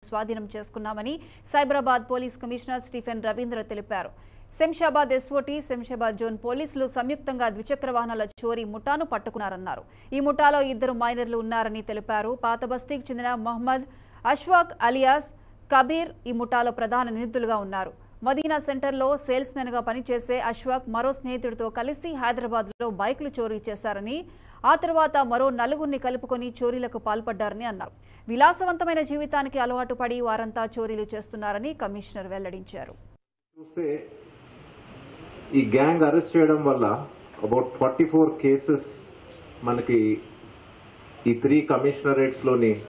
స్వాధీనం చేసుకున్నామని Cyberabad police commissioner Stephen Ravindra తెలిపారు శంషాబాద్ ఎస్ఓటీ శంషాబాద్ జోన్ పోలీసులు సంయుక్తంగా ద్విచక్ర వాహనాల చోరీ ముఠాను పట్టుకున్నారన్నారు ఈ ముఠాలో ఇద్దరు మైనర్లు ఉన్నారని తెలిపారు పాత బస్తీకి చెందిన మహమ్మద్ అష్వాక్ అలియాస్ కబీర్ ఈ ముఠాలో ప్రధాన నిందితులుగా ఉన్నారు మదీనా సెంటర్లో సేల్స్ మెన్ గా పనిచేసే అష్వాక్ మరో స్నేహితుడితో కలిసి హైదరాబాద్లో బైకులు చోరీ చేశారని ఆ తర్వాత మరో నలుగురిని కలుపుకొని చోరీలకు పాల్పడ్డారని అన్నారు విలాసవంతమైన జీవితానికి అలవాటు పడి వారంతా చోరీలు చేస్తున్నారని కమిషనర్ వెల్లడించారు చూస్తే ఈ గ్యాంగ్ అరెస్ట్ చేయడం వల్ల అబౌట్ ఫార్టీ ఫోర్ కేసెస్ మనకి ఈ త్రీ కమిషనరేట్స్ లోని